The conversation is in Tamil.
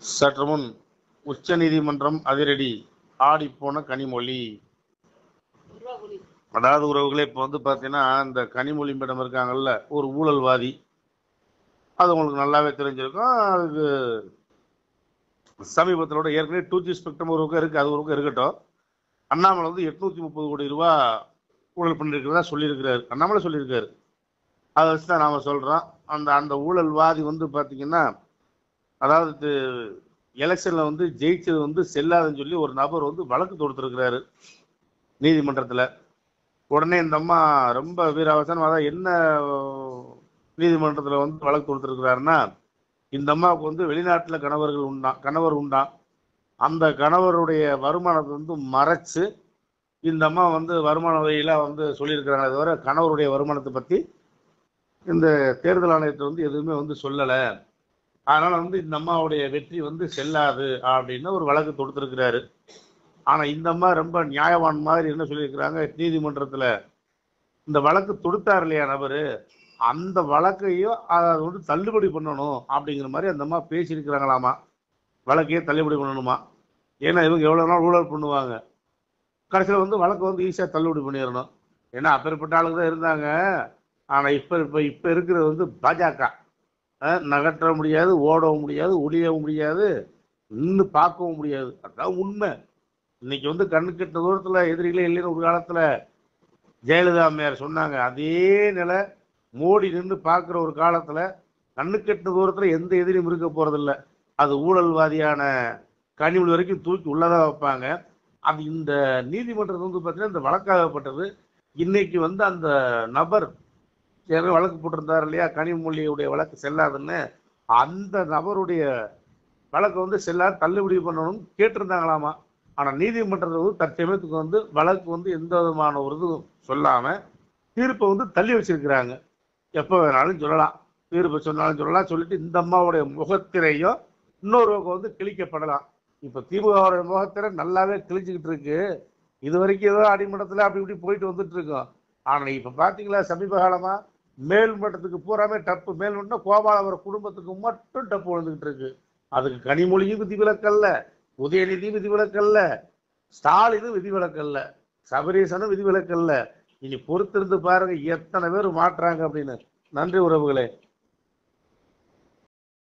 சற்று முன் உச்ச நீதிமன்றம் அதிரடி ஆடிப்போன கனிமொழி அதாவது உறவுகளே இப்போ வந்து பார்த்தீங்கன்னா இந்த கனிமொழி மேடம் இருக்காங்கல்ல ஒரு ஊழல்வாதி அது உங்களுக்கு நல்லாவே தெரிஞ்சிருக்கும் அதுக்கு சமீபத்திலோட ஏற்கனவே டூ ஜி ஸ்பெக்ட்ரம் ஒரு பக்கம் இருக்குது அது ஒரு பக்கம் இருக்கட்டும் அண்ணாமலை வந்து எட்நூத்தி முப்பது கோடி ரூபா ஊழல் பண்ணிருக்கிறதா சொல்லியிருக்கிறாரு அண்ணாமலை சொல்லியிருக்காரு அதை வச்சு தான் நாம சொல்றோம் அந்த அந்த ஊழல்வாதி வந்து பாத்தீங்கன்னா அதாவது எலெக்ஷன்ல வந்து ஜெயிச்சது வந்து செல்லாதுன்னு சொல்லி ஒரு நபர் வந்து வழக்கு தொடுத்திருக்கிறாரு நீதிமன்றத்துல உடனே இந்த அம்மா ரொம்ப வீராவசனம் அதான் என்ன நீதிமன்றத்துல வந்து வழக்கு தொடுத்திருக்கிறாருன்னா இந்த அம்மாவுக்கு வந்து வெளிநாட்டுல கணவர்கள் உண்டா கணவர் உண்டா அந்த கணவருடைய வருமானத்தை வந்து மறைச்சு இந்த அம்மா வந்து வருமான வகையில வந்து சொல்லியிருக்கிறாங்க தவிர கணவருடைய வருமானத்தை பத்தி இந்த தேர்தல் ஆணையத்தை வந்து எதுவுமே வந்து சொல்லல அதனால வந்து இந்த அம்மாவுடைய வெற்றி வந்து செல்லாது அப்படின்னு ஒரு வழக்கு தொடுத்திருக்கிறாரு ஆனா இந்த அம்மா ரொம்ப நியாயவான் மாதிரி என்ன சொல்லியிருக்கிறாங்க நீதிமன்றத்துல இந்த வழக்கு தொடுத்தார் இல்லையா நபரு அந்த வழக்கையும் அதை வந்து தள்ளுபடி பண்ணணும் அப்படிங்கிற மாதிரி அந்த அம்மா பேசியிருக்கிறாங்களாமா வழக்கையே தள்ளுபடி பண்ணணுமா ஏன்னா இவங்க எவ்வளவு நாள் ஊழல் பண்ணுவாங்க கடைசியில் வந்து வழக்கை வந்து ஈஸியாக தள்ளுபடி பண்ணிடணும் ஏன்னா அப்பேற்பட்ட ஆளுங்க தான் இருந்தாங்க ஆனால் இப்போ இப்போ இப்போ இருக்கிறது வந்து பாஜக அஹ், நகற்ற முடியாது ஓடவும் முடியாது ஒளியவும் முடியாது நின்று பார்க்கவும் முடியாது அதான் உண்மை இன்னைக்கு வந்து கண்ணு கெட்ட தூரத்தில் எதிரிகளே இல்லைன்னு ஒரு காலத்தில் ஜெயலலிதா அம்மையார் சொன்னாங்க அதே நிலை மோடி நின்று பார்க்குற ஒரு காலத்தில் கண்ணு கெட்ட தூரத்தில் எந்த எதிரியும் இருக்க போகிறதில்ல அது ஊழல்வாதியான கனிமொழி வரைக்கும் தூக்கி உள்ளதாக வைப்பாங்க அது இந்த நீதிமன்றத்தில் வந்து பார்த்தீங்கன்னா இந்த வழக்காகப்பட்டது இன்னைக்கு வந்து அந்த நபர் ஏற்கனவே வழக்கு போட்டிருந்தார் இல்லையா கனிமொழியுடைய வழக்கு செல்லாதுன்னு அந்த நபருடைய வழக்கு வந்து செல்லாது தள்ளுபடி பண்ணணும்னு கேட்டிருந்தாங்களாமா ஆனால் நீதிமன்றத்தில் வந்து தற்சமயத்துக்கு வந்து வழக்கு வந்து எந்த விதமான ஒரு இதுவும் சொல்லாம தீர்ப்பை வந்து தள்ளி வச்சிருக்கிறாங்க எப்போ வேணாலும் சொல்லலாம் தீர்ப்பு சொன்னாலும் சொல்லலாம் சொல்லிட்டு இந்த அம்மாவுடைய முகத்திரையும் இன்னொரு பக்கம் வந்து கிழிக்கப்படலாம் இப்போ திமுகவுடைய முகத்திரை நல்லாவே கிழிச்சுக்கிட்டு இருக்கு இது வரைக்கும் ஏதோ அடிமட்டத்தில் அப்படி இப்படி போயிட்டு வந்துட்டு இருக்கோம் ஆனால் இப்போ பார்த்தீங்களா சமீப காலமா மேல்மட்டத்துக்கு பூராமே டப்பு மேல்மட்டம் கோபாலபுர குடும்பத்துக்கு மட்டும் டப்பு விழுந்துகிட்டு இருக்கு அதுக்கு கனிமொழியும் விதிவிலக்கல்ல உதயநிதி விதிவிலக்கல்ல ஸ்டாலினும் விதிவிலக்கல்ல சபரீசனும் விதிவிலக்கல்ல இனி பொறுத்திருந்து பாருங்க எத்தனை பேர் மாட்டுறாங்க அப்படின்னு நன்றி உறவுகளே